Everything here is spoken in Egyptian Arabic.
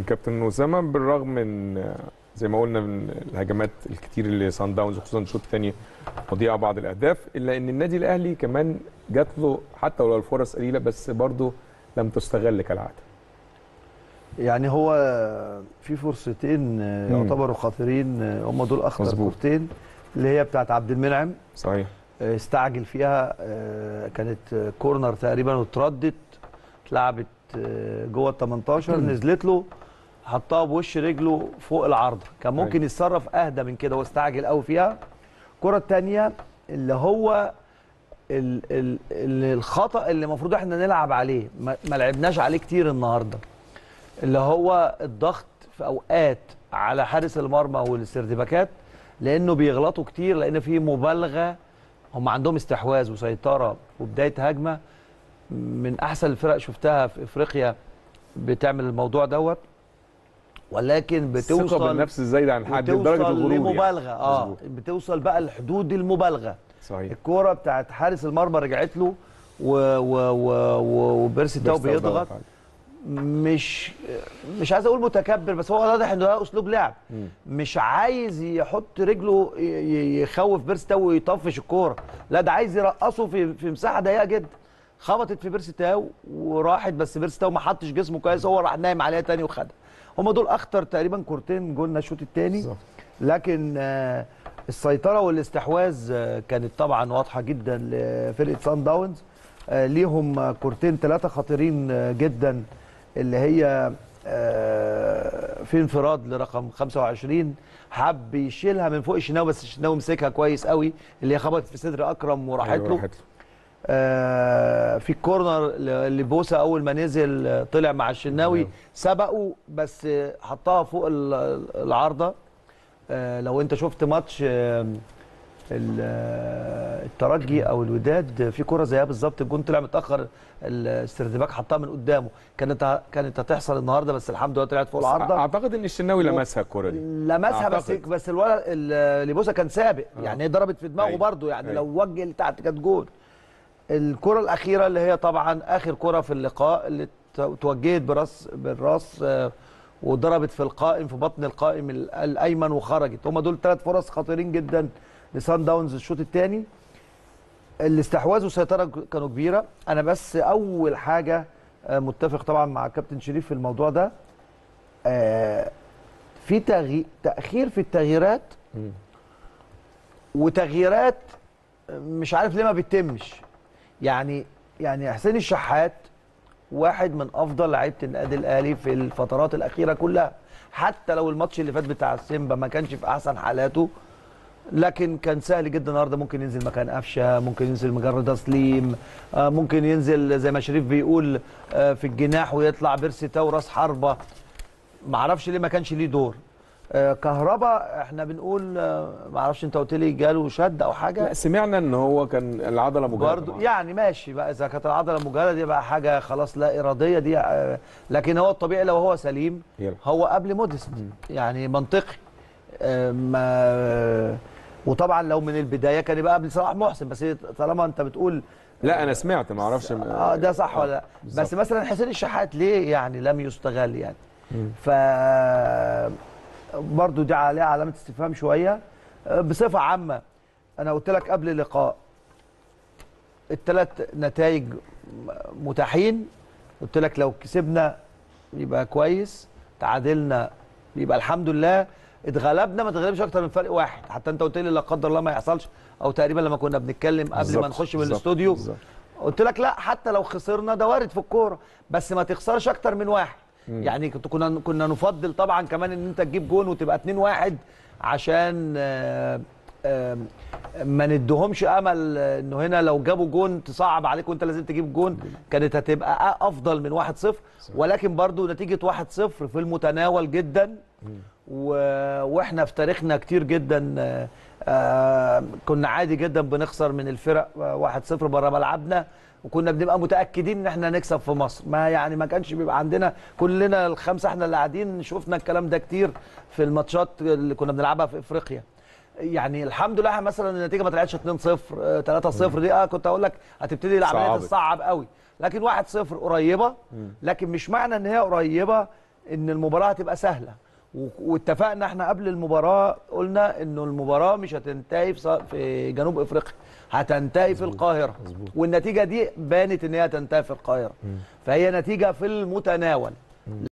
كابتن اسامه بالرغم من آه، زي ما قلنا من الهجمات الكتير اللي سان داونز خصوصا الشوط الثاني وضيع بعض الاهداف الا ان النادي الاهلي كمان جات له حتى ولو الفرص قليله بس برضه لم تستغل كالعاده يعني هو في فرصتين مم. يعتبروا خطيرين هم دول اخطر مظبوط. كورتين اللي هي بتاعت عبد المنعم صحيح استعجل فيها آه، كانت كورنر تقريبا واتردت اتلعبت آه، جوه ال 18 نزلت له حطها بوش رجله فوق العارضه كان ممكن أيوة. يتصرف اهدى من كده واستعجل قوي فيها الكره الثانيه اللي هو ال ال ال الخطا اللي المفروض احنا نلعب عليه ما, ما لعبناش عليه كتير النهارده اللي هو الضغط في اوقات على حارس المرمى والاستردباكات لانه بيغلطوا كتير لان في مبالغه هم عندهم استحواذ وسيطره وبدايه هجمه من احسن الفرق شفتها في افريقيا بتعمل الموضوع دوت ولكن الثقه بتوصل بالنفس الزايده عن حد بتوصل لدرجه الغرور يعني. لمبالغه اه مظبوط. بتوصل بقى لحدود المبالغه صحيح الكوره بتاعت حارس المرمى رجعت له و و و و وبيرسي تاو بيرسي تاو بيضغط ضغط عليه. مش مش عايز اقول متكبر بس هو واضح انه ده اسلوب لعب مم. مش عايز يحط رجله ي- ي- يخوف بيرسي تاو ويطفش الكوره لا ده عايز يرقصه في في مساحه ضيقه جدا خبطت في بيرسي تاو وراحت بس بيرسي تاو ما حطش جسمه كويس هو راح نايم عليها تاني وخدها هم دول اخطر تقريبا كورتين جولنا الشوط الثاني بالظبط. لكن آه، السيطره والاستحواذ آه، كانت طبعا واضحه جدا لفرقه سان داونز آه، ليهم آه، كورتين ثلاثه خطيرين آه، جدا اللي هي آه، في انفراد لرقم 25 حب يشيلها من فوق الشناوي بس الشناوي مسكها كويس قوي اللي هي خبطت في صدر اكرم وراحت أيوة، له راحت له آه، في الكورنر اللي بوسه اول ما نزل آه، طلع مع الشناوي أيوة. سبقه بس آه، حطها فوق ال- العارضه آه، لو انت شفت ماتش آه، ال- آه، الترجي او الوداد في كره زيها بالظبط الجون طلع متاخر الاستردباك حطها من قدامه كانت ه- كانت هتحصل النهارده بس الحمد لله طلعت فوق بس العارضه اعتقد ان الشناوي و- لمسها الكوره دي لمسها بس أعتقد. بس الولد اللي بوسه كان سابق آه. يعني هي ضربت في دماغه أيوة. برضه يعني أيوة. لو وجه لتحت كانت جول الكره الاخيره اللي هي طبعا اخر كره في اللقاء اللي تو- توجهت براس بالراس آه، وضربت في القائم في بطن القائم ال- الايمن وخرجت هم دول ثلاث فرص خطيرين جدا لسان داونز الشوط الثاني الاستحواذ والسيطره ك- كانوا كبيره انا بس اول حاجه آه، متفق طبعا مع كابتن شريف في الموضوع ده آه، في تغي... تاخير في التغييرات مم. وتغييرات مش عارف ليه ما بتتمش يعني يعني حسين الشحات واحد من افضل لعيبه النادي الاهلي في الفترات الاخيره كلها حتى لو الماتش اللي فات بتاع سيمبا ما كانش في احسن حالاته لكن كان سهل جدا النهارده ممكن ينزل مكان قفشه ممكن ينزل مجرد تسليم آه، ممكن ينزل زي ما شريف بيقول آه، في الجناح ويطلع بيرسي تاو راس حربه ما اعرفش ليه ما كانش ليه دور آه، كهربا احنا بنقول آه، ما اعرفش انت قلت لي جاله شد او حاجه لا سمعنا ان هو كان العضله مجهده برضو يعني ماشي بقى اذا كانت العضله مجهده دي بقى حاجه خلاص لا اراديه دي آه، لكن هو الطبيعي لو هو سليم يلا. هو قبل موديست يعني منطقي آه، ما وطبعا لو من البدايه كان يبقى قبل صلاح محسن بس طالما انت بتقول لا انا سمعت ما اعرفش اه ده صح ولا لا بالظبط. بس مثلا حسين الشحات ليه يعني لم يستغل يعني مم. ف برضو دي عليها علامه استفهام شويه آه، بصفه عامه انا قلت لك قبل اللقاء الثلاث نتائج متاحين قلت لك لو كسبنا يبقى كويس تعادلنا يبقى الحمد لله اتغلبنا ما تغلبش اكتر من فرق واحد حتى انت قلت لي لا قدر الله ما يحصلش او تقريبا لما كنا بنتكلم قبل بالظبط، ما نخش من بالظبط، الاستوديو بالظبط. قلت لك لا حتى لو خسرنا ده وارد في الكوره بس ما تخسرش اكتر من واحد مم. يعني كنت كنا كنا نفضل طبعا كمان ان انت تجيب جون وتبقى 2 1 عشان آه، آه، ما ندهمش امل آه، انه هنا لو جابوا جون تصعب عليك وانت لازم تجيب جون كانت هتبقى أ- افضل من 1 0 ولكن برضو نتيجه 1 0 في المتناول جدا و... واحنا في تاريخنا كتير جدا آه، آه، كنا عادي جدا بنخسر من الفرق 1-0 بره ملعبنا وكنا بنبقى متاكدين ان احنا نكسب في مصر ما يعني ما كانش بيبقى عندنا كلنا الخمسه احنا اللي قاعدين شفنا الكلام ده كتير في الماتشات اللي كنا بنلعبها في افريقيا يعني الحمد لله مثلا النتيجه ما طلعتش 2-0 آه، 3-0 دي اه كنت اقول لك هتبتدي العمليه صعبت. تصعب قوي لكن 1-0 قريبه لكن مش معنى ان هي قريبه ان المباراه هتبقى سهله و- واتفقنا احنا قبل المباراه قلنا انه المباراه مش هتنتهي في ص- في جنوب افريقيا هتنتهي في القاهره مظبوط. والنتيجه دي بانت ان هي هتنتهي في القاهره فهي نتيجه في المتناول